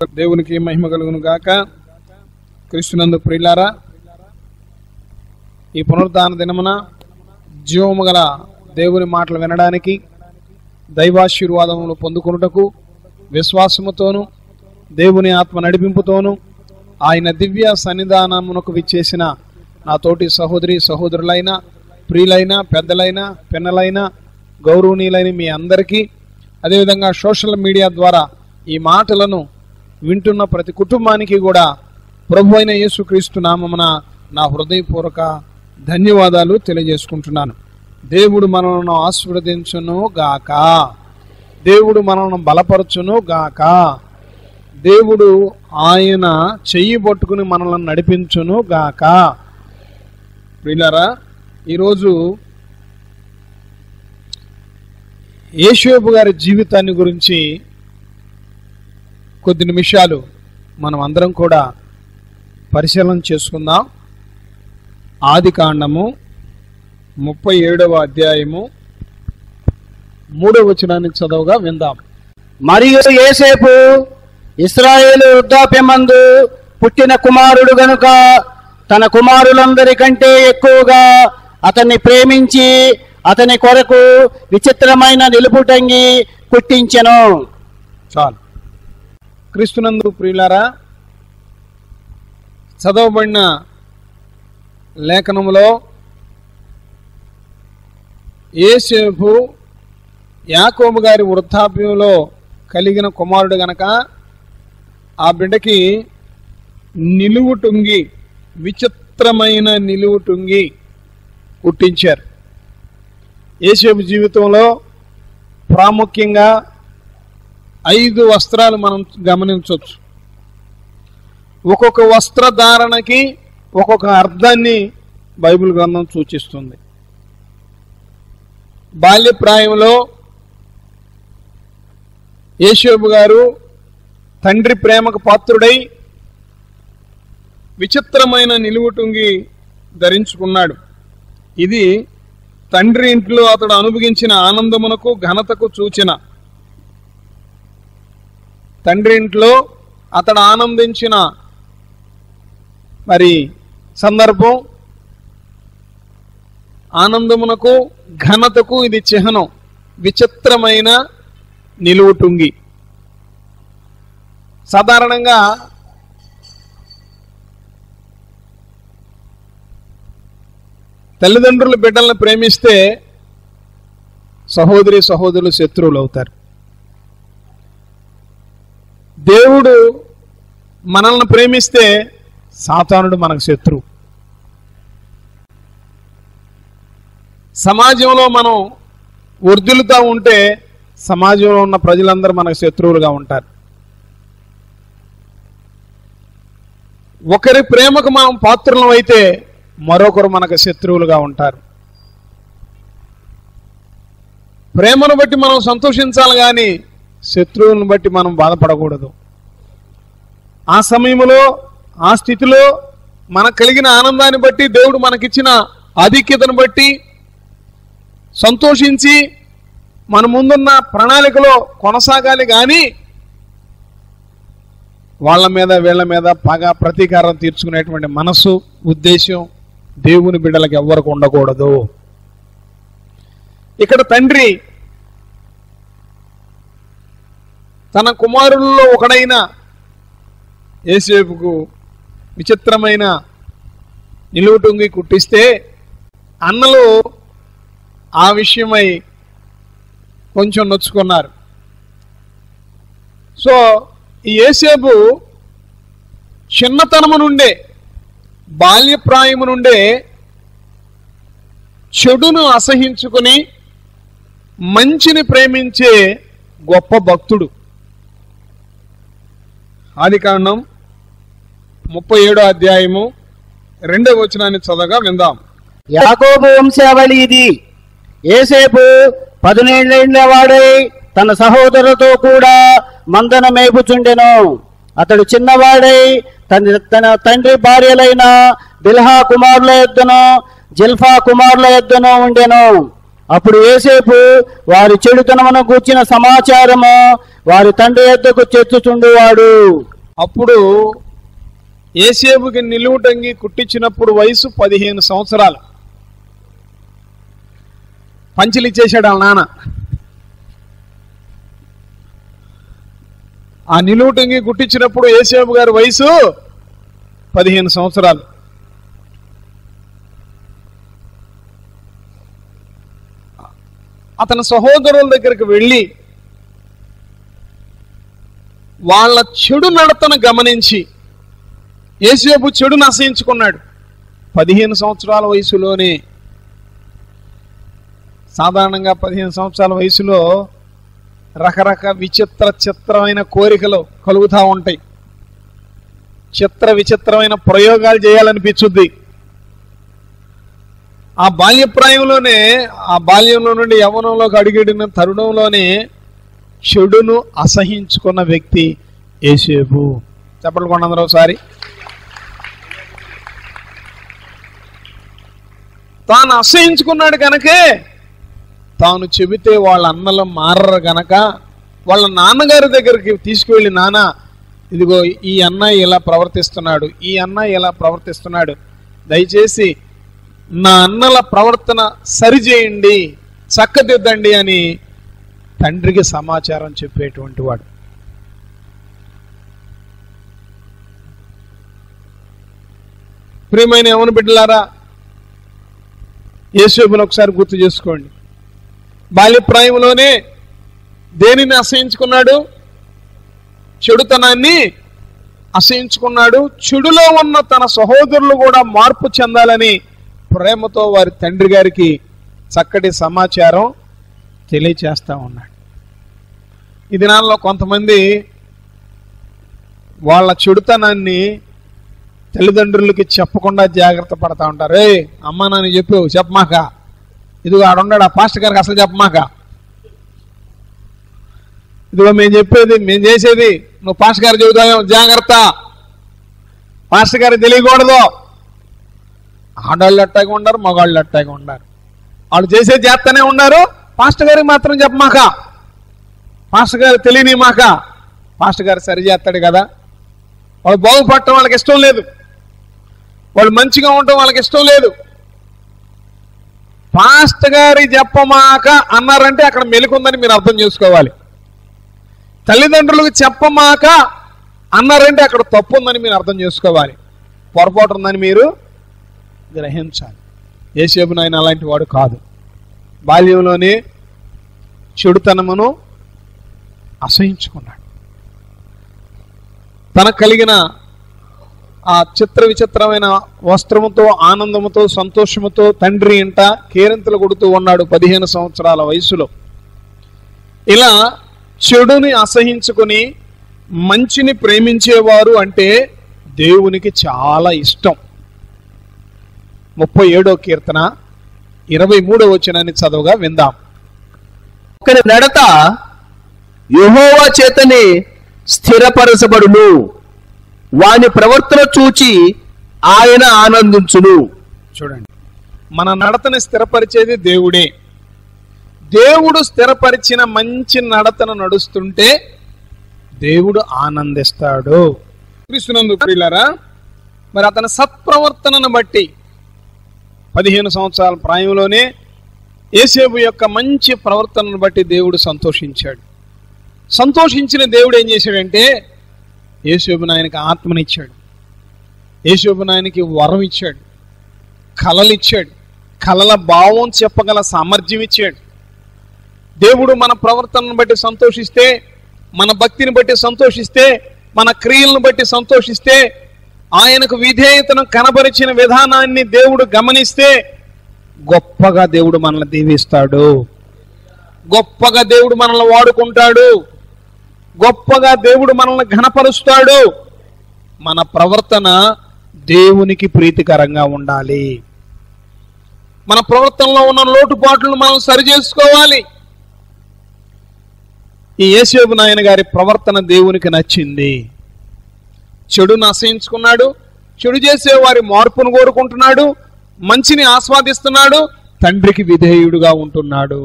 దేవునికి మహిమ కలుగును గాక క్రీస్తునందు ప్రియులారా ఈ పునరుద్ధాన దినమున జీవము గల దేవుని మాటలు వినడానికి దైవాశీర్వాదములు పొందుకొనుటకు విశ్వాసముతోను దేవుని ఆత్మ నడిపింపుతోను ఆయన దివ్య సన్నిధానమునకు విచ్చేసిన నా తోటి సహోదరి సహోదరులైన ప్రియులైన పెద్దలైన పిన్నలైన గౌరవనీయులైన మీ అందరికీ అదేవిధంగా సోషల్ మీడియా ద్వారా ఈ మాటలను వింటున్న ప్రతి కుటుంబానికి కూడా ప్రభు అయిన యేసుక్రీస్తు నామమున నా హృదయపూర్వక ధన్యవాదాలు తెలియజేసుకుంటున్నాను దేవుడు మనలను ఆశీర్వదించును గాక దేవుడు మనల్ని బలపరచును గాక దేవుడు ఆయన చెయ్యి పట్టుకుని మనల్ని నడిపించును గాక ప్రియులారా ఈరోజు యేషోబు గారి జీవితాన్ని గురించి కొద్ది నిమిషాలు మనం అందరం కూడా పరిశీలన చేసుకుందాం ఆది కాండము ముప్పై ఏడవ అధ్యాయము మూడవ వచనాన్ని చదవగా విందాం మరియు ఏసేపు ఇస్రాయేలు వృద్ధాప్యమందు పుట్టిన కుమారుడు గనుక తన కుమారులందరికంటే ఎక్కువగా అతన్ని ప్రేమించి అతని కొరకు విచిత్రమైన నిలుపుటంగి కుట్టించెను చాలు క్రీస్తునందు ప్రియులారా చదవబడిన లేఖనములో ఏసేపు యాకోబు గారి వృద్ధాప్యంలో కలిగిన కుమారుడు గనక ఆ బిడ్డకి నిలువు టుంగి విచిత్రమైన నిలువు టుంగి కుట్టించారు ఏసేపు జీవితంలో ప్రాముఖ్యంగా ఐదు వస్త్రాలు మనం గమనించవచ్చు ఒక్కొక్క వస్త్రధారణకి ఒక్కొక్క అర్థాన్ని బైబిల్ గ్రంథం సూచిస్తుంది బాల్యప్రాయంలో యేషోబు గారు తండ్రి ప్రేమకు పాత్రుడై విచిత్రమైన నిలువుటుంగి ధరించుకున్నాడు ఇది తండ్రి ఇంట్లో అతడు అనుభవించిన ఆనందమునకు ఘనతకు సూచన తండ్రి ఇంట్లో అతడు ఆనందించిన మరి సందర్భం ఆనందమునకు ఘనతకు ఇది చిహ్నం విచిత్రమైన నిలువుటుంగి సాధారణంగా తల్లిదండ్రులు బిడ్డలను ప్రేమిస్తే సహోదరి సహోదరులు శత్రువులు అవుతారు దేవుడు మనల్ని ప్రేమిస్తే సాతానుడు మనకు శత్రువు సమాజంలో మనం వర్ధిల్లుతూ ఉంటే సమాజంలో ఉన్న ప్రజలందరూ మనకు శత్రువులుగా ఉంటారు ఒకరి ప్రేమకు మనం పాత్రలం అయితే మరొకరు మనకు శత్రువులుగా ఉంటారు ప్రేమను బట్టి మనం సంతోషించాలి కానీ శత్రువులను బట్టి మనం బాధపడకూడదు ఆ సమయంలో ఆ స్థితిలో మనకు కలిగిన ఆనందాన్ని బట్టి దేవుడు మనకిచ్చిన ఆధిక్యతను బట్టి సంతోషించి మన ముందున్న ప్రణాళికలో కొనసాగాలి కానీ వాళ్ళ మీద వీళ్ళ మీద పగ ప్రతీకారం తీర్చుకునేటువంటి మనస్సు ఉద్దేశం దేవుని బిడ్డలకు ఎవ్వరికి ఉండకూడదు ఇక్కడ తండ్రి తన కుమారుల్లో ఒకడైన ఏసేపుకు విచిత్రమైన నిలువుటుంగి కుట్టిస్తే అన్నలు ఆ విషయమై కొంచెం నొచ్చుకున్నారు సో ఈ ఏసేపు చిన్నతనము నుండే బాల్యప్రాయము నుండే చెడును అసహించుకుని మంచిని ప్రేమించే గొప్ప భక్తుడు ఆది కాండం ముప్పై ఏడో అధ్యాయము రెండవ వచనాన్ని చదవగా విందాం యాకోబు వంశావళి ఇది ఏసేపు పదునేళ్ళ వాడై తన సహోదరులతో కూడా మందన మేపుచుండెను అతడు చిన్నవాడై తన తన తండ్రి భార్యలైన బిల్హా కుమారుల యొద్దను జిల్ఫా కుమారుల యొద్దను ఉండెను అప్పుడు ఏసేపు వారి చెడుతనమును కూర్చిన సమాచారము వారి తండ్రి యొద్దకు చెచ్చుచుండువాడు అప్పుడు ఏసేపుకి నిలువుటంగి కుట్టించినప్పుడు వయసు పదిహేను సంవత్సరాలు పంచులు ఇచ్చేశాడు వాళ్ళ నాన్న ఆ నిలువుటంగి కుట్టించినప్పుడు ఏసేపు గారి వయసు పదిహేను సంవత్సరాలు అతని సహోదరుల దగ్గరికి వెళ్ళి వాళ్ళ చెడు నడతను గమనించి ఏసేపు చెడును అసహించుకున్నాడు పదిహేను సంవత్సరాల వయసులోనే సాధారణంగా పదిహేను సంవత్సరాల వయసులో రకరకాల విచిత్ర చిత్రమైన కోరికలు కలుగుతూ ఉంటాయి చిత్ర విచిత్రమైన ప్రయోగాలు చేయాలనిపించుద్ది ఆ బాల్యప్రాయంలోనే ఆ బాల్యంలో నుండి యవనంలోకి అడుగిడిన తరుణంలోనే చెడును అసహించుకున్న వ్యక్తి ఏసేపు చెప్పండి కొండందరూ ఒకసారి తాను అసహించుకున్నాడు కనుకే తాను చెబితే వాళ్ళ అన్నలు మారరు గనక వాళ్ళ నాన్నగారి దగ్గరికి తీసుకువెళ్ళి నాన్న ఇదిగో ఈ అన్నయ్య ఇలా ప్రవర్తిస్తున్నాడు ఈ అన్నయ్య ఇలా ప్రవర్తిస్తున్నాడు దయచేసి నా అన్నల ప్రవర్తన సరిచేయండి చక్కదిద్దండి అని తండ్రికి సమాచారం చెప్పేటువంటి వాడు ప్రియమైన యవన బిడ్డలారా యేసేపును ఒకసారి గుర్తు చేసుకోండి బాల్యప్రాయంలోనే దేనిని అసహించుకున్నాడు చెడుతనాన్ని అసహించుకున్నాడు చెడులో ఉన్న తన సహోదరులు కూడా మార్పు చెందాలని ప్రేమతో వారి తండ్రి గారికి చక్కటి సమాచారం తెలియచేస్తా ఉన్నాడు ఈ దినాల్లో కొంతమంది వాళ్ళ చెడుతనాన్ని తల్లిదండ్రులకి చెప్పకుండా జాగ్రత్త పడతా ఉంటారు ఏ అమ్మ నాన్న చెప్పు చెప్పమాక ఇదిగో ఆడున్నాడు ఆ పాస్టర్ గారికి అసలు చెప్పమాక ఇదిగో మేము చెప్పేది మేము చేసేది నువ్వు పాస్టర్ గారు చెబుతావు జాగ్రత్త పాస్టర్ గారికి తెలియకూడదు ఆడవాళ్ళు అట్టాగా ఉండరు మగవాళ్ళు అట్టాగా ఉండరు వాళ్ళు చేసేది చేస్తూనే ఉన్నారు పాస్టర్ గారికి మాత్రం చెప్పమాక పాస్టర్ గారు తెలియని మాక పాస్టర్ గారు సరి చేస్తాడు కదా వాళ్ళు బాగుపడటం వాళ్ళకి ఇష్టం లేదు వాళ్ళు మంచిగా ఉండటం వాళ్ళకి ఇష్టం లేదు పాస్ట్ గారి చెప్పమాక అన్నారంటే అక్కడ మెలుకుందని మీరు అర్థం చేసుకోవాలి తల్లిదండ్రులకు చెప్పమాక అన్నారంటే అక్కడ తప్పు ఉందని మీరు అర్థం చేసుకోవాలి పొరపాటు ఉందని మీరు గ్రహించాలి ఏసేపు నాయన అలాంటి వాడు కాదు బాల్యంలోనే చెడుతనమును అసహించుకున్నాడు తనకు కలిగిన ఆ చిత్ర విచిత్రమైన వస్త్రముతో ఆనందముతో సంతోషముతో తండ్రి ఇంట కేరింతలు కొడుతూ ఉన్నాడు పదిహేను సంవత్సరాల వయసులో ఇలా చెడుని అసహించుకుని మంచిని ప్రేమించేవారు అంటే దేవునికి చాలా ఇష్టం ముప్పై ఏడో కీర్తన ఇరవై మూడో వచనాన్ని చదవగా విందాం ఒకరి నడత యెహోవా చేతనే స్థిరపరచబడును వాని ప్రవర్తన చూచి ఆయన ఆనందించును చూడండి మన నడతని స్థిరపరిచేది దేవుడే దేవుడు స్థిరపరిచిన మంచి నడతను నడుస్తుంటే దేవుడు ఆనందిస్తాడు క్రీస్తునందు ప్రియులారా మరి అతని సత్ప్రవర్తనను బట్టి పదిహేను సంవత్సరాల ప్రాయంలోనే ఏసేపు యొక్క మంచి ప్రవర్తనను బట్టి దేవుడు సంతోషించాడు సంతోషించిన దేవుడు ఏం చేశాడంటే యేసేపు నాయనకి ఆత్మనిచ్చాడు యేసేపు నాయనకి వరం ఇచ్చాడు కలలు ఇచ్చాడు కలల భావం చెప్పగల సామర్థ్యం ఇచ్చాడు దేవుడు మన ప్రవర్తనను బట్టి సంతోషిస్తే మన భక్తిని బట్టి సంతోషిస్తే మన క్రియలను బట్టి సంతోషిస్తే ఆయనకు విధేయతను కనబరిచిన విధానాన్ని దేవుడు గమనిస్తే గొప్పగా దేవుడు మనల్ని దీవిస్తాడు గొప్పగా దేవుడు మనల్ని వాడుకుంటాడు గొప్పగా దేవుడు మనల్ని ఘనపరుస్తాడు మన ప్రవర్తన దేవునికి ప్రీతికరంగా ఉండాలి మన ప్రవర్తనలో ఉన్న లోటుపాట్లను మనం సరిచేసుకోవాలి ఈ యేసేపు నాయన గారి ప్రవర్తన దేవునికి నచ్చింది చెడును అసహించుకున్నాడు చెడు చేసే వారి మార్పును కోరుకుంటున్నాడు మంచిని ఆస్వాదిస్తున్నాడు తండ్రికి విధేయుడుగా ఉంటున్నాడు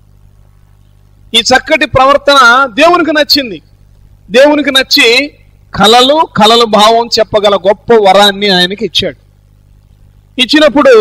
ఈ చక్కటి ప్రవర్తన దేవునికి నచ్చింది దేవునికి నచ్చి కలలు కలలు భావం చెప్పగల గొప్ప వరాన్ని ఆయనకి ఇచ్చాడు ఇచ్చినప్పుడు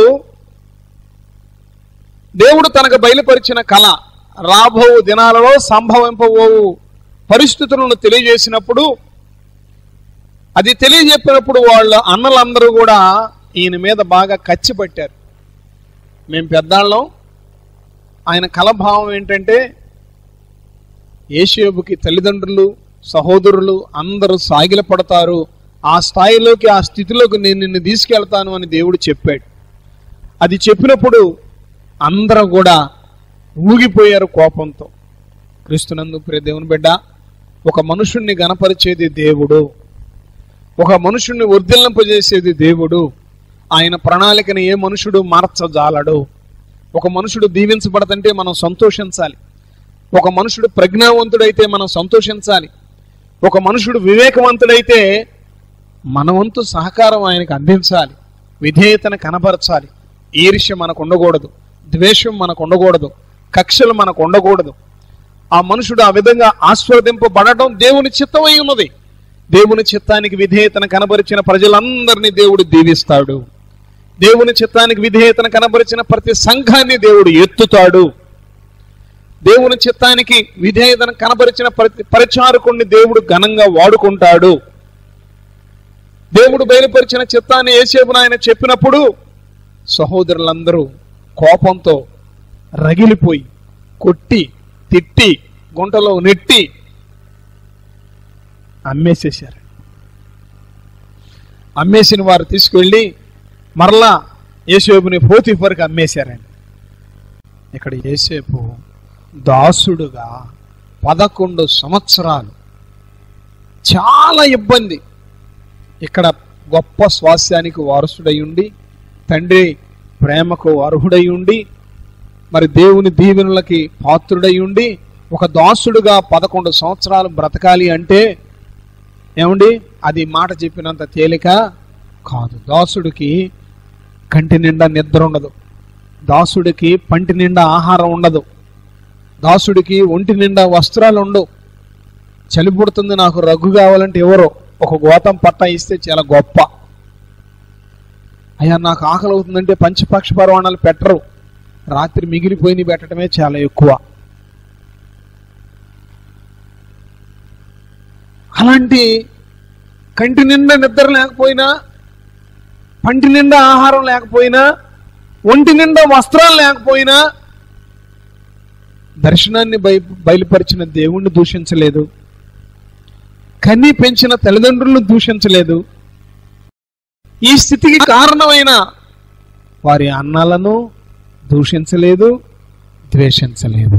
దేవుడు తనకు బయలుపరిచిన కళ రాబో దినాలలో సంభవింపబోవు పరిస్థితులను తెలియజేసినప్పుడు అది తెలియజెప్పినప్పుడు వాళ్ళ అన్నలందరూ కూడా ఈయన మీద బాగా కచ్చి పట్టారు మేము పెద్దాళ్ళం ఆయన కలభావం ఏంటంటే ఏషియోబుకి తల్లిదండ్రులు సహోదరులు అందరూ సాగిల పడతారు ఆ స్థాయిలోకి ఆ స్థితిలోకి నేను నిన్ను తీసుకెళ్తాను అని దేవుడు చెప్పాడు అది చెప్పినప్పుడు అందరూ కూడా ఊగిపోయారు కోపంతో క్రీస్తునందు ప్రియ దేవుని బిడ్డ ఒక మనుషుణ్ణి గణపరిచేది దేవుడు ఒక మనుషుణ్ణి వర్ధిల్లింపజేసేది దేవుడు ఆయన ప్రణాళికని ఏ మనుషుడు మార్చజాలడు ఒక మనుషుడు దీవించబడతంటే మనం సంతోషించాలి ఒక మనుషుడు ప్రజ్ఞావంతుడైతే మనం సంతోషించాలి ఒక మనుషుడు వివేకవంతుడైతే మన వంతు సహకారం ఆయనకు అందించాలి విధేయతను కనపరచాలి ఈర్ష్య మనకు ఉండకూడదు ద్వేషం మనకు ఉండకూడదు కక్షలు మనకు ఉండకూడదు ఆ మనుషుడు ఆ విధంగా ఆస్వాదింపబడటం దేవుని చిత్తమై ఉన్నది దేవుని చిత్తానికి విధేయతను కనబరిచిన ప్రజలందరినీ దేవుడు దీవిస్తాడు దేవుని చిత్తానికి విధేయతను కనబరిచిన ప్రతి సంఘాన్ని దేవుడు ఎత్తుతాడు దేవుని చిత్తానికి విధేయతను కనబరిచిన ప్రతి పరిచారకుణ్ణి దేవుడు ఘనంగా వాడుకుంటాడు దేవుడు బయలుపరిచిన చిత్తాన్ని ఏసేపును ఆయన చెప్పినప్పుడు సహోదరులందరూ కోపంతో రగిలిపోయి కొట్టి తిట్టి గుంటలో నెట్టి అమ్మేసేశారు అమ్మేసిన వారు తీసుకెళ్ళి మరలా యేసేపుని పోతిఫర్కి అమ్మేశారండి ఇక్కడ యేసేపు దాసుడుగా పదకొండు సంవత్సరాలు చాలా ఇబ్బంది ఇక్కడ గొప్ప స్వాస్యానికి వారసుడై ఉండి తండ్రి ప్రేమకు అర్హుడై ఉండి మరి దేవుని దీవెనలకి పాత్రుడై ఉండి ఒక దాసుడుగా పదకొండు సంవత్సరాలు బ్రతకాలి అంటే ఏమండి అది మాట చెప్పినంత తేలిక కాదు దాసుడికి కంటి నిండా నిద్ర ఉండదు దాసుడికి పంటి నిండా ఆహారం ఉండదు దాసుడికి ఒంటి నిండా వస్త్రాలు ఉండవు చలి పుడుతుంది నాకు రగ్గు కావాలంటే ఎవరో ఒక గోతం పట్ట ఇస్తే చాలా గొప్ప అయ్యా నాకు ఆకలి అవుతుందంటే పంచపక్ష పర్వాణాలు పెట్టరు రాత్రి మిగిలిపోయిన పెట్టడమే చాలా ఎక్కువ అలాంటి కంటి నిండా నిద్ర లేకపోయినా పంటి నిండా ఆహారం లేకపోయినా ఒంటి నిండా వస్త్రాలు లేకపోయినా దర్శనాన్ని బయ బయలుపరిచిన దేవుణ్ణి దూషించలేదు కన్ని పెంచిన తల్లిదండ్రులను దూషించలేదు ఈ స్థితికి కారణమైన వారి అన్నలను దూషించలేదు ద్వేషించలేదు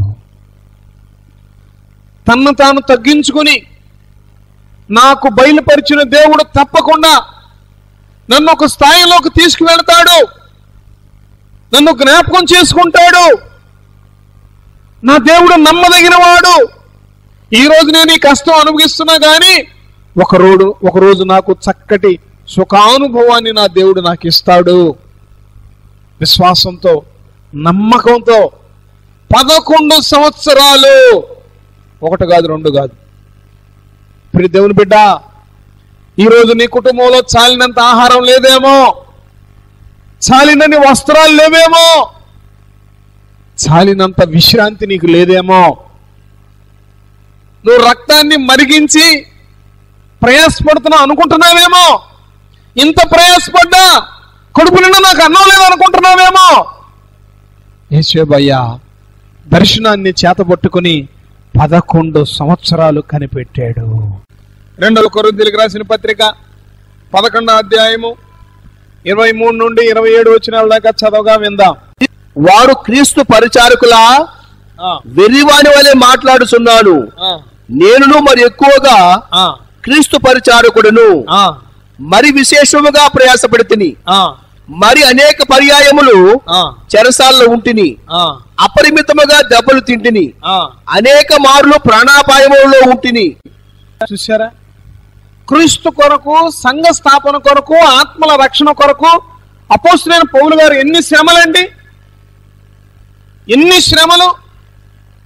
తన్ను తాను తగ్గించుకుని నాకు బయలుపరిచిన దేవుడు తప్పకుండా నన్ను ఒక స్థాయిలోకి తీసుకువెళ్తాడు నన్ను జ్ఞాపకం చేసుకుంటాడు నా దేవుడు నమ్మదగిన వాడు ఈ రోజు నేను ఈ కష్టం అనుభవిస్తున్నా గాని ఒక రోడు ఒక రోజు నాకు చక్కటి సుఖానుభవాన్ని నా దేవుడు నాకు ఇస్తాడు విశ్వాసంతో నమ్మకంతో పదకొండు సంవత్సరాలు ఒకటి కాదు రెండు కాదు ఇప్పుడు దేవుని బిడ్డ ఈరోజు నీ కుటుంబంలో చాలినంత ఆహారం లేదేమో చాలినన్ని వస్త్రాలు లేవేమో చాలినంత విశ్రాంతి నీకు లేదేమో నువ్వు రక్తాన్ని మరిగించి ప్రయాసపడుతున్నావు అనుకుంటున్నావేమో ఇంత ప్రయాసపడ్డా కడుపు నిండా నాకు అన్నం లేదు అనుకుంటున్నావేమో యేసేబయ్యా దర్శనాన్ని చేతబట్టుకుని పదకొండు సంవత్సరాలు కనిపెట్టాడు రెండవ కొరింథీలకు రాసిన పత్రిక పదకొండో అధ్యాయము ఇరవై మూడు నుండి ఇరవై ఏడు వచ్చిన దాకా చదవగా విందాం వారు క్రీస్తు పరిచారకులా ఆ, వెర్రివాని వలె మాట్లాడుచున్నాను ఆ, నేనును మరి ఎక్కువగా ఆ, క్రీస్తు పరిచారకుడును ఆ, మరి విశేషముగా ప్రయాసపడితిని ఆ, మరి అనేక పర్యాయములు ఆ, చెరసాల్లో ఉంటిని ఆ, అపరిమితముగా దెబ్బలు తింటిని ఆ. అనేక మార్లు ప్రాణాపాయములలో ఉంటిని చూసారా క్రీస్తు కొరకు సంఘ స్థాపన కొరకు ఆత్మల రక్షణ కొరకు అపోస్తులైన పౌలు గారు ఎన్ని శ్రమలండి ఎన్ని శ్రమలు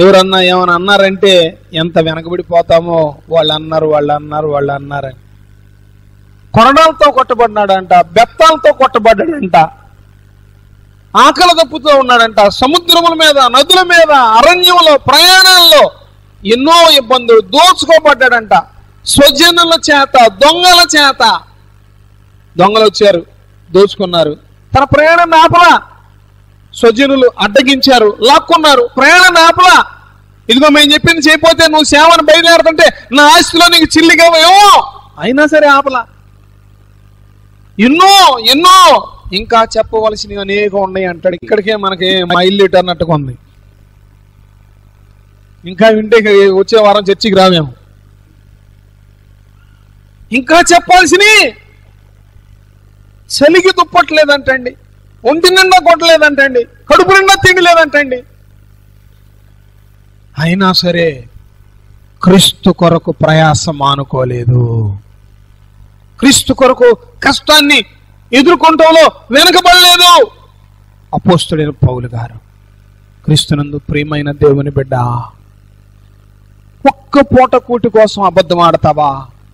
ఎవరన్నా ఏమైనా అన్నారంటే ఎంత వెనకబడిపోతామో వాళ్ళు అన్నారు వాళ్ళు అన్నారు వాళ్ళు అన్నారని కొరడాలతో కొట్టబడినాడంట బెత్తాలతో కొట్టబడ్డాడంట ఆకలి తప్పుతూ ఉన్నాడంట సముద్రముల మీద నదుల మీద అరణ్యంలో ప్రయాణాల్లో ఎన్నో ఇబ్బందులు దోచుకోబడ్డాడంట స్వజనుల చేత దొంగల చేత దొంగలు వచ్చారు దోచుకున్నారు తన ప్రయాణాన్ని ఆపలా స్వజనులు అడ్డగించారు లాక్కున్నారు ప్రయాణాన్ని ఆపలా ఇదిగో మేము చెప్పింది చేయకపోతే నువ్వు సేవను బయలుదేరుతుంటే నా ఆస్తిలో నీకు చిల్లిగా ఏమో అయినా సరే ఆపలా ఎన్నో ఎన్నో ఇంకా చెప్పవలసినవి అనేక ఉన్నాయి అంటాడు ఇక్కడికే మనకి మా ఇల్లు ఇటు అన్నట్టుగా ఉంది ఇంకా వింటే ఇక వచ్చే వారం చర్చికి రావేమో ఇంకా చెప్పాల్సినవి చలికి దుప్పట్లేదంటండి ఒంటి నిండా కొట్టలేదంటండి కడుపు నిండా తిండి లేదంటండి అయినా సరే క్రీస్తు కొరకు ప్రయాసం మానుకోలేదు క్రీస్తు కొరకు కష్టాన్ని ఎదుర్కొంటంలో వెనకబడలేదు అపోస్తుడైన పౌలు గారు క్రీస్తునందు ప్రియమైన దేవుని బిడ్డ ఒక్క పూట కూటి కోసం అబద్ధం ఆడతావా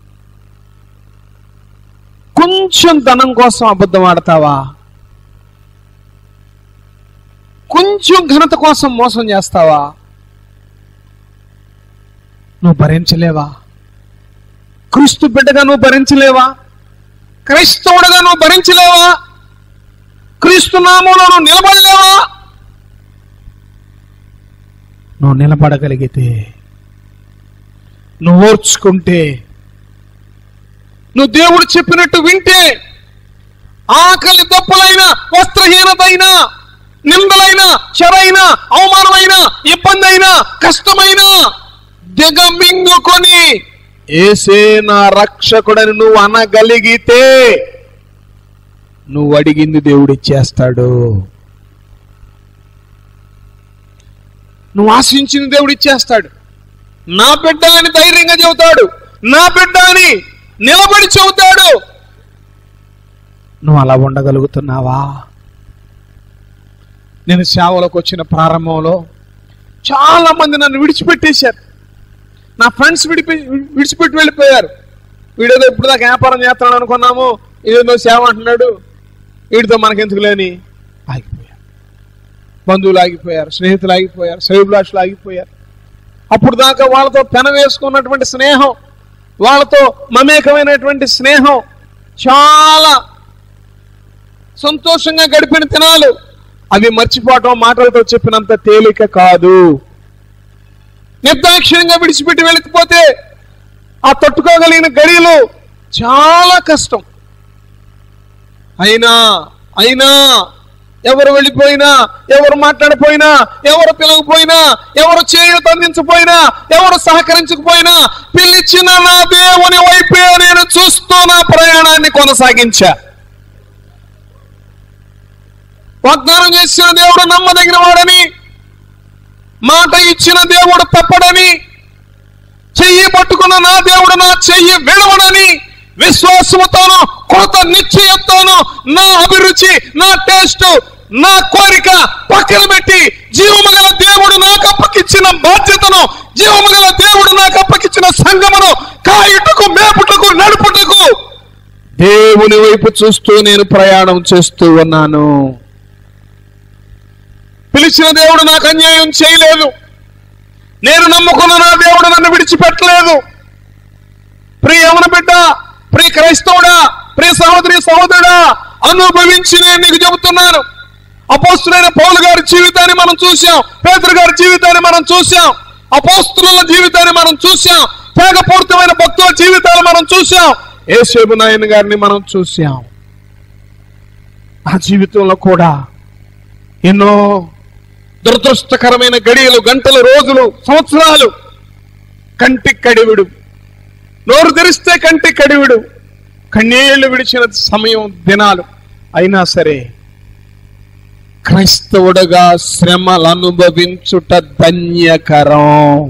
కొంచెం ధనం కోసం అబద్ధం ఆడతావా కొంచెం ఘనత కోసం మోసం చేస్తావా నువ్వు భరించలేవా క్రీస్తు బిడ్డగా నువ్వు భరించలేవా క్రైస్తవుడుగా నువ్వు భరించలేవా క్రీస్తు నామంలో నువ్వు నిలబడలేవా నువ్వు నిలబడగలిగితే నువ్వు ఓర్చుకుంటే నువ్వు దేవుడు చెప్పినట్టు వింటే ఆకలి దప్పులైన వస్త్రహీనతైన నిందలైన చెరైన అవమానమైన ఇబ్బంది అయినా కష్టమైన దిగమింగుకొని ఏసే నా రక్షకుడని నువ్వు అనగలిగితే నువ్వు అడిగింది దేవుడు ఇచ్చేస్తాడు నువ్వు ఆశించింది దేవుడు ఇచ్చేస్తాడు నా బిడ్డ అని ధైర్యంగా చెబుతాడు నా బిడ్డ అని నిలబడి చెబుతాడు నువ్వు అలా ఉండగలుగుతున్నావా నేను సేవలోకి వచ్చిన ప్రారంభంలో చాలా మంది నన్ను విడిచిపెట్టేశారు నా ఫ్రెండ్స్ విడిపి విడిచిపెట్టి వెళ్ళిపోయారు వీడేదో ఇప్పుడు దాకా వ్యాపారం చేస్తాడు అనుకున్నాము ఇదేదో సేవ అంటున్నాడు వీడితో మనకెందుకు లేని ఆగిపోయారు బంధువులు ఆగిపోయారు స్నేహితులు ఆగిపోయారు శ్రేయుభిలాషులు ఆగిపోయారు అప్పుడు దాకా వాళ్ళతో పెన వేసుకున్నటువంటి స్నేహం వాళ్ళతో మమేకమైనటువంటి స్నేహం చాలా సంతోషంగా గడిపిన దినాలు అవి మర్చిపోవటం మాటలతో చెప్పినంత తేలిక కాదు నిర్దాక్షిణ్యంగా విడిచిపెట్టి వెళ్ళకపోతే ఆ తట్టుకోగలిగిన గడియలు చాలా కష్టం అయినా అయినా ఎవరు వెళ్ళిపోయినా ఎవరు మాట్లాడిపోయినా ఎవరు పిలవకపోయినా ఎవరు చేయూత అందించపోయినా ఎవరు సహకరించకపోయినా పిలిచిన నా దేవుని వైపే నేను చూస్తూ నా ప్రయాణాన్ని కొనసాగించా వాగ్దానం చేసిన దేవుడు నమ్మదగిన వాడని మాట ఇచ్చిన దేవుడు తప్పడని చెయ్యి పట్టుకున్న నా దేవుడు నా చెయ్యి విడవడని విశ్వాసముతోను కృత నిశ్చయంతోను నా అభిరుచి నా టేస్ట్ నా కోరిక పక్కన పెట్టి జీవము గల దేవుడు నాకు అప్పకిచ్చిన బాధ్యతను జీవము గల దేవుడు నాకు అప్పకిచ్చిన సంగమును కాయుటకు మేపుటకు నడుపుటకు దేవుని వైపు చూస్తూ నేను ప్రయాణం చేస్తూ ఉన్నాను పిలిచిన దేవుడు నాకు అన్యాయం చేయలేదు నేను నమ్ముకున్న నా దేవుడు నన్ను విడిచిపెట్టలేదు ప్రియ యవన బిడ్డ ప్రియ క్రైస్తవుడా ప్రియ సహోదరి సహోదరుడా అనుభవించి నేను నీకు చెబుతున్నాను అపోస్తులైన పౌలు గారి జీవితాన్ని మనం చూసాం పేదరు గారి జీవితాన్ని మనం చూసాం అపోస్తుల జీవితాన్ని మనం చూసాం త్యాగపూరితమైన భక్తుల జీవితాలు మనం చూసాం ఏసేబు నాయన గారిని మనం చూసాం ఆ జీవితంలో కూడా ఎన్నో దురదృష్టకరమైన గడియలు గంటలు రోజులు సంవత్సరాలు కంటి కడివిడు నోరు తెరిస్తే కంటి కడివిడు కన్నీళ్లు విడిచిన సమయం దినాలు అయినా సరే క్రైస్తవుడుగా శ్రమలు అనుభవించుట ధన్యకరం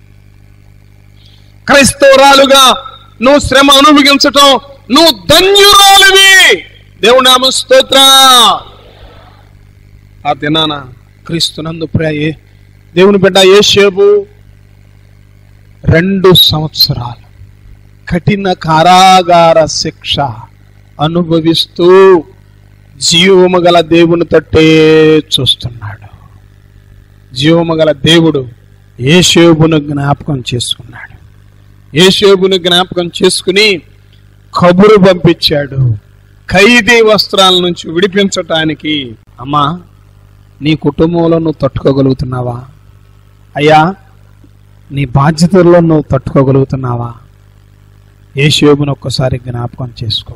క్రైస్తవురాలుగా నువ్వు శ్రమ అనుభవించటం నువ్వు ధన్యురాలివి దేవునామ స్తోత్ర ఆ దినాన క్రీస్తునందు ప్రియ దేవుని బిడ్డ ఏషేబు రెండు సంవత్సరాలు కఠిన కారాగార శిక్ష అనుభవిస్తూ జీవము గల దేవుని తట్టే చూస్తున్నాడు జీవము గల దేవుడు ఏషేబును జ్ఞాపకం చేసుకున్నాడు ఏషేబును జ్ఞాపకం చేసుకుని కబురు పంపించాడు ఖైదీ వస్త్రాల నుంచి విడిపించటానికి అమ్మా నీ కుటుంబంలో నువ్వు తట్టుకోగలుగుతున్నావా అయ్యా నీ బాధ్యతల్లో నువ్వు తట్టుకోగలుగుతున్నావా ఏషేబును ఒక్కసారి జ్ఞాపకం చేసుకో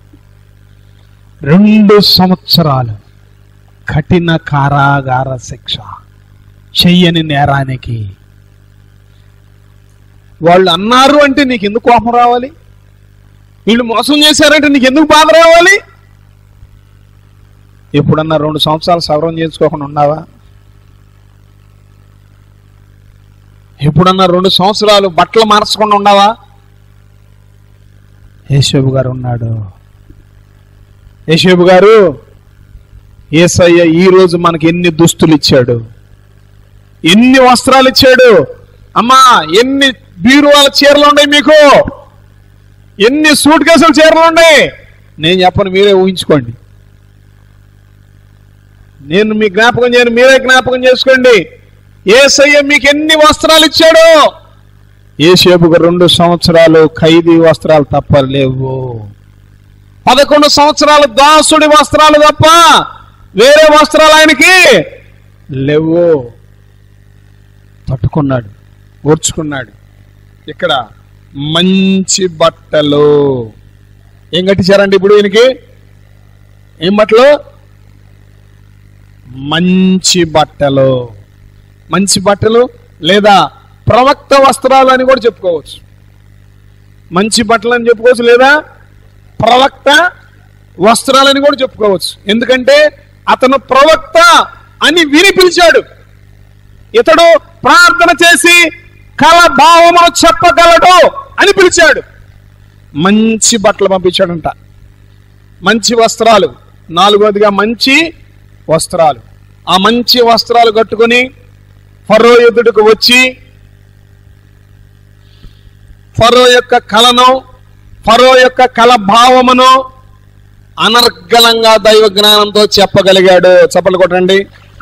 రెండు సంవత్సరాలు కఠిన కారాగార శిక్ష చెయ్యని నేరానికి వాళ్ళు అన్నారు అంటే నీకు ఎందుకు కోపం రావాలి వీళ్ళు మోసం చేశారంటే నీకు ఎందుకు బాధ రావాలి ఎప్పుడన్నా రెండు సంవత్సరాలు సవరం చేసుకోకుండా ఉన్నావా ఎప్పుడన్నా రెండు సంవత్సరాలు బట్టలు మార్చకుండా ఉన్నావా యేషోబు గారు ఉన్నాడు యేషోబు గారు ఏసయ్య ఈ రోజు మనకి ఎన్ని దుస్తులు ఇచ్చాడు ఎన్ని వస్త్రాలు ఇచ్చాడు అమ్మా ఎన్ని బీరువాల చీరలు ఉన్నాయి మీకు ఎన్ని సూట్ కేసుల చీరలు ఉన్నాయి నేను చెప్పను మీరే ఊహించుకోండి నేను మీ జ్ఞాపకం చేయను మీరే జ్ఞాపకం చేసుకోండి ఏసయ్య మీకు ఎన్ని వస్త్రాలు ఇచ్చాడు ఏసేపుకు రెండు సంవత్సరాలు ఖైదీ వస్త్రాలు తప్ప లేవు పదకొండు సంవత్సరాలు దాసుడి వస్త్రాలు తప్ప వేరే వస్త్రాలు ఆయనకి లేవు పట్టుకున్నాడు ఓర్చుకున్నాడు ఇక్కడ మంచి బట్టలు ఏం కట్టించారండి ఇప్పుడు ఈయనకి ఏం బట్టలు మంచి బట్టలు మంచి బట్టలు లేదా ప్రవక్త వస్త్రాలు అని కూడా చెప్పుకోవచ్చు మంచి బట్టలు అని చెప్పుకోవచ్చు లేదా ప్రవక్త వస్త్రాలని కూడా చెప్పుకోవచ్చు ఎందుకంటే అతను ప్రవక్త అని విని పిలిచాడు ఇతడు ప్రార్థన చేసి కల భావమును చెప్పగలడు అని పిలిచాడు మంచి బట్టలు పంపించాడంట మంచి వస్త్రాలు నాలుగోదిగా మంచి వస్త్రాలు ఆ మంచి వస్త్రాలు కట్టుకొని ఫరో ఎదుటకు వచ్చి ఫరో యొక్క కలను ఫరో యొక్క కల భావమును అనర్గళంగా దైవ జ్ఞానంతో చెప్పగలిగాడు చప్పలు కొట్టండి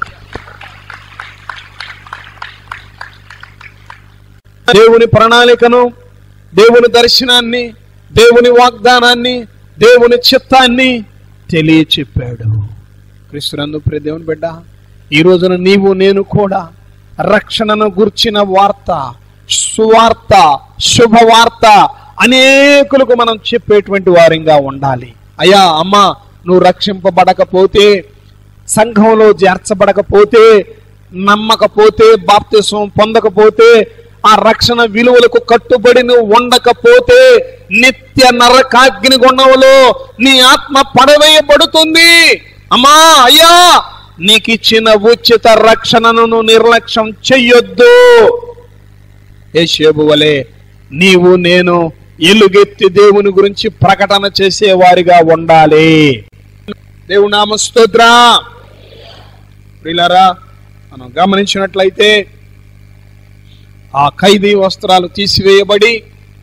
దేవుని ప్రణాళికను దేవుని దర్శనాన్ని దేవుని వాగ్దానాన్ని దేవుని చిత్తాన్ని తెలియచెప్పాడు క్రిస్తునందు ప్రియ దేవుని బిడ్డ ఈ రోజున నీవు నేను కూడా రక్షణను గుర్చిన వార్త సువార్త శుభవార్త అనేకులకు మనం చెప్పేటువంటి వారిగా ఉండాలి అయ్యా అమ్మా నువ్వు రక్షింపబడకపోతే సంఘంలో చేర్చబడకపోతే నమ్మకపోతే బాప్తిసం పొందకపోతే ఆ రక్షణ విలువలకు కట్టుబడి నువ్వు ఉండకపోతే నిత్య నరకాగ్ని గుణంలో నీ ఆత్మ పడవేయబడుతుంది అమ్మా అయ్యా నీకిచ్చిన ఉచిత రక్షణను నువ్వు నిర్లక్ష్యం చెయ్యొద్దు ఏషేబు వలె నీవు నేను ఎలుగెత్తి దేవుని గురించి ప్రకటన చేసే వారిగా ఉండాలి దేవుని నామ స్తోత్ర ప్రియులారా మనం గమనించినట్లయితే ఆ ఖైదీ వస్త్రాలు తీసివేయబడి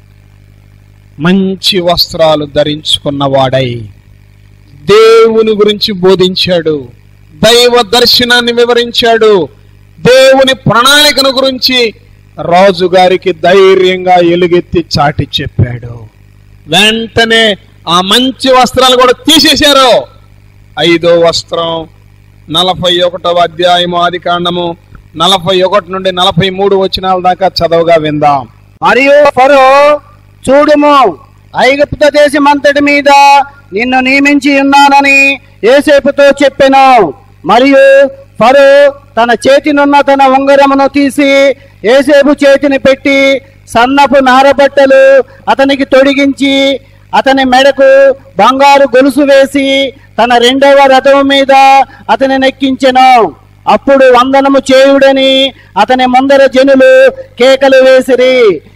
మంచి వస్త్రాలు ధరించుకున్నవాడై దేవుని గురించి బోధించాడు దైవ దర్శనాన్ని వివరించాడు దేవుని ప్రణాళికను గురించి రాజుగారికి ధైర్యంగా ఎలుగెత్తి చాటి చెప్పాడు వెంటనే ఆ మంచి వస్త్రాలు కూడా తీసేశారు ఐదో వస్త్రం నలభై ఒకటవ అధ్యాయము ఆది కాండము నలభై ఒకటి నుండి నలభై మూడు వచనాల దాకా చదవగా విందాం మరియు ఫరో చూడుము ఐగుప్త దేశమంతటి మీద నిన్ను నియమించి ఉన్నానని ఏసేపుతో చెప్పెను మరియు ఫరో తన చేతినున్న తన ఉంగరమును తీసి ఏసేపు చేతిని పెట్టి సన్నపు నారబట్టలు అతనికి తొడిగించి అతని మెడకు బంగారు గొలుసు వేసి తన రెండవ రథం మీద అతని నెక్కించెను అప్పుడు వందనము చేయుడని అతని ముందర జనులు కేకలు వేసిరి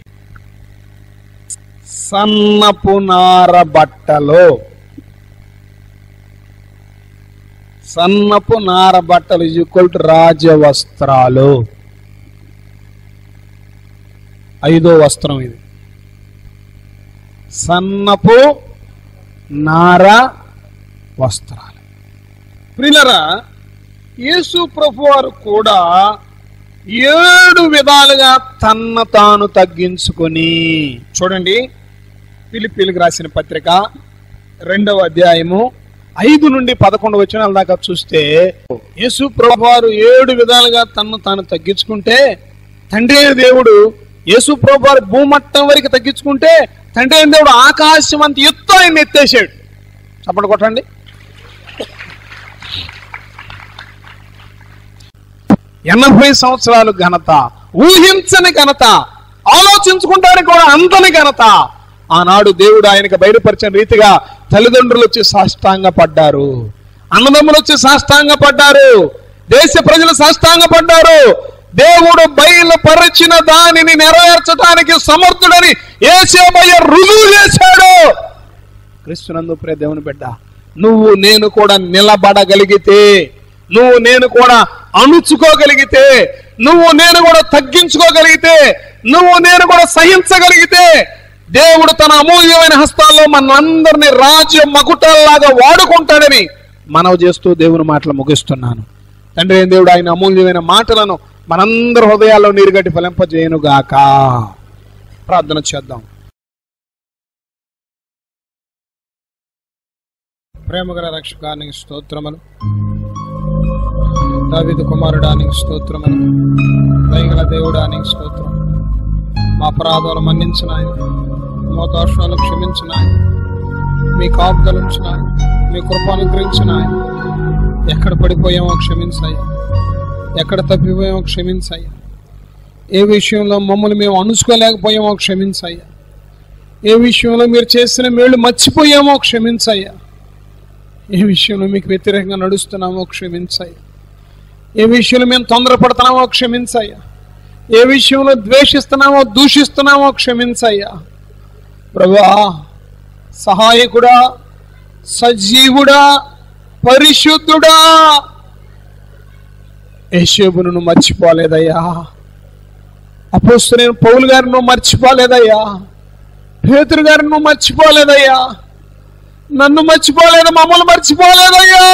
సన్నపు నార బట్టలు సన్నపు నార బట్టలు ఈక్వల్ టు రాజవస్త్రాలు ఐదో వస్త్రం ఇది సన్నపు నార వస్త్రాలు ప్రిలరా యేసు ప్రభు వారు కూడా ఏడు విధాలుగా తన్న తాను తగ్గించుకొని చూడండి పిలిపిలికి రాసిన పత్రిక రెండవ అధ్యాయము ఐదు నుండి పదకొండు వచనాల దాకా చూస్తే యేసు ప్రభు వారు ఏడు విధాలుగా తన్ను తాను తగ్గించుకుంటే తండ్రి అయిన దేవుడు యేసు ప్రభు వారు భూమట్టం వరకు తగ్గించుకుంటే తండ్రి అయిన దేవుడు ఆకాశం అంత ఎత్తు ఆయన ఎత్తేసాడు చప్పటి కొట్టండి ఎనభై సంవత్సరాలు ఘనత ఊహించని ఘనత ఆలోచించుకుంటానికి కూడా అంతని ఘనత ఆనాడు దేవుడు ఆయనకు బయలుపరిచిన రీతిగా తల్లిదండ్రులు వచ్చి సాష్టాంగ పడ్డారు అన్నదమ్ములు వచ్చి సాష్టాంగ పడ్డారు దేశ ప్రజలు సాష్టాంగ పడ్డారు దేవుడు బయలుపరిచిన దానిని నెరవేర్చడానికి సమర్థుడని ఏసేమయ్య రుజువు చేశాడు క్రీస్తునందు ప్రియ దేవుని బిడ్డ నువ్వు నేను కూడా నిలబడగలిగితే నువ్వు నేను కూడా అణుచుకోగలిగితే నువ్వు నేను కూడా తగ్గించుకోగలిగితే నువ్వు నేను కూడా సహించగలిగితే దేవుడు తన అమూల్యమైన హస్తాల్లో మనందరినీ రాజ్య మకుటల్లాగా వాడుకుంటాడని మనవి చేస్తూ దేవుని మాటలు ముగిస్తున్నాను తండ్రి అయిన దేవుడు ఆయన అమూల్యమైన మాటలను మనందరి హృదయాల్లో నీరుగట్టి ఫలింపజేయను గాక ప్రార్థన చేద్దాం ప్రేమగల రక్షకానికి స్తోత్రములు దావిదు కుమారుడానికి స్తోత్రములు దయగల దేవుడానికి స్తోత్రం మా అపరాధాలు మన్నించిన ఆయన మా దోషాలు క్షమించిన ఆయన మీ కాపుదలు ఉంచిన ఆయన మీ కృప అనుగ్రహించిన ఆయన ఎక్కడ పడిపోయామో క్షమించాయి ఎక్కడ తప్పిపోయామో క్షమించాయి ఏ విషయంలో మమ్మల్ని మేము అణుచుకోలేకపోయామో క్షమించాయ్యా ఏ విషయంలో మీరు చేసిన మేళ్ళు మర్చిపోయామో క్షమించాయ్యా ఏ విషయంలో మీకు వ్యతిరేకంగా నడుస్తున్నామో క్షమించాయ్యా ఏ విషయంలో మేము తొందరపడుతున్నామో క్షమించాయ్యా ఏ విషయంలో ద్వేషిస్తున్నామో దూషిస్తున్నామో క్షమించాయ్యా ప్రభా సహాయకుడా సజీవుడా పరిశుద్ధుడా యశోబును నువ్వు మర్చిపోలేదయ్యా అపోస్తు నేను పౌలు గారిని నువ్వు మర్చిపోలేదయ్యా పేతురు గారిని నువ్వు మర్చిపోలేదయ్యా నన్ను మర్చిపోలేదు మమ్మల్ని మర్చిపోలేదయ్యా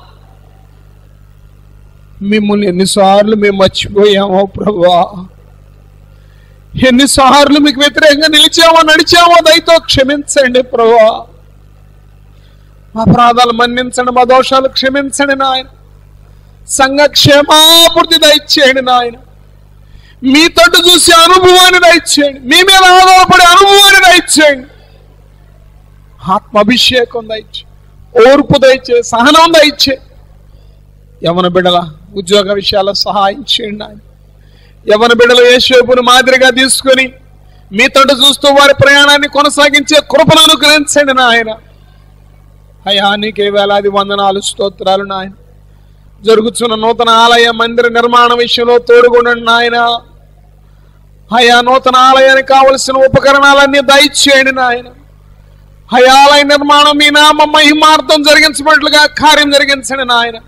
మిమ్మల్ని ఎన్నిసార్లు మేము మర్చిపోయామో ప్రభా ఎన్నిసార్లు మీకు వ్యతిరేకంగా నిలిచామో నడిచామో దయతో క్షమించండి ప్రభా మా అపరాధాలు మన్నించండి మా దోషాలు క్షమించండి నాయన సంఘ క్షేమాపూర్తి దయచేయండి నాయన మీ తట్టు చూసి అనుభవాన్ని దయచేయండి మీ మీద ఆధారపడే అనుభవాన్ని దయచేయండి ఆత్మాభిషేకం దయచే ఓర్పు దయచే సహనం దయచే యవన బిడ్డల ఉద్యోగ విషయాల్లో సహాయం చేయండి ఆయన యవన బిడ్డలు యేషోపును మాదిరిగా తీసుకొని మీ తోట చూస్తూ వారి ప్రయాణాన్ని కొనసాగించే కృపను అనుగ్రహించండి నాయన అయ్యా నీకే వేలాది వందనాలు స్తోత్రాలు నాయన జరుగుతున్న నూతన ఆలయ మందిర నిర్మాణ విషయంలో తోడుగుండండి నాయన అయా నూతన ఆలయానికి కావలసిన ఉపకరణాలన్నీ దయచేయండి నాయన అయా ఆలయ నిర్మాణం మీ నామ మహిమార్థం జరిగించబడినట్లుగా కార్యం జరిగించండి నాయన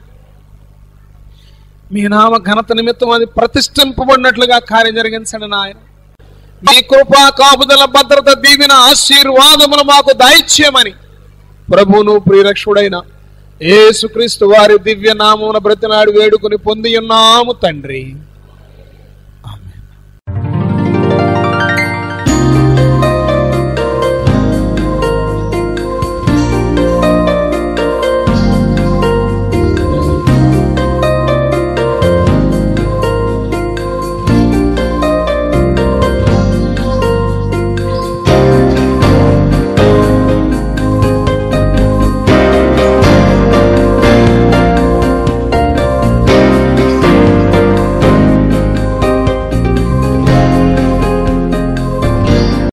మీ నామ ఘనత నిమిత్తం అది ప్రతిష్ఠింపబడినట్లుగా కార్యం జరిగించండి నాయన మీ కృపా కాపుదల భద్రత దీవిన ఆశీర్వాదములు మాకు దయచేయమని ప్రభువును ప్రియరక్షుడైన యేసుక్రీస్తు వారి దివ్య నామమున బ్రతినాడు వేడుకుని పొంది ఉన్నాము తండ్రి